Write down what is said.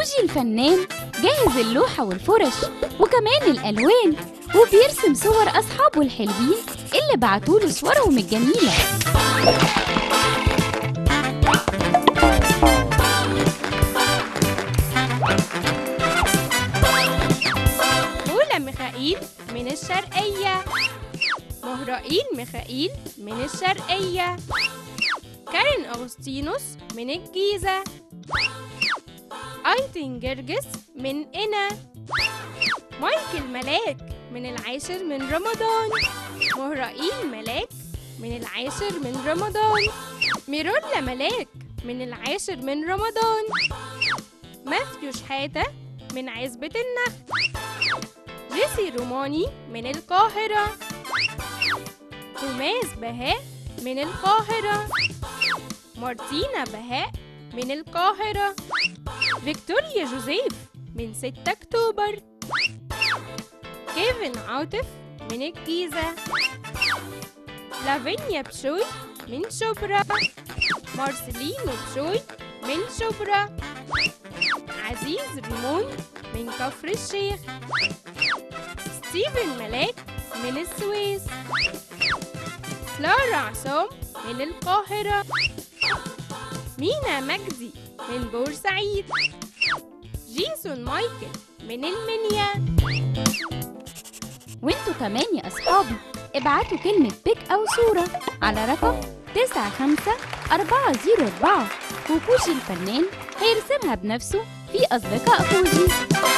فوجي الفنان جاهز اللوحة والفرش وكمان الألوان وبيرسم صور أصحابه الحلوين اللي بعتوله صورهم الجميلة هولا ميخائيل من الشرقية مهرائيل ميخائيل من الشرقية كارين أغسطينوس من الجيزة أيتن جرجس من قنا مايكل ملاك من العاشر من رمضان مهرائيل ملاك من العاشر من رمضان ميرولا ملاك من العاشر من رمضان ماثيو شحاتة من عزبة النخل جيسي روماني من القاهرة توماس بهاء من القاهرة مارتينا بهاء من القاهرة فيكتوريا جوزيف من 6 أكتوبر كيفن عاطف من الجيزة لافينيا بشوي من شبرا مارسيلينو بشوي من شبرا عزيز ريمون من كفر الشيخ ستيفن ملاك من السويس كلارا عصام من القاهرة مينا مجدي من بورسعيد جيسون مايكل من المنيا وانتوا كمان يا أصحابي ابعتوا كلمة بيك أو صورة على رقم 95404 وفوجي الفنان هيرسمها بنفسه في أصدقاء فوجي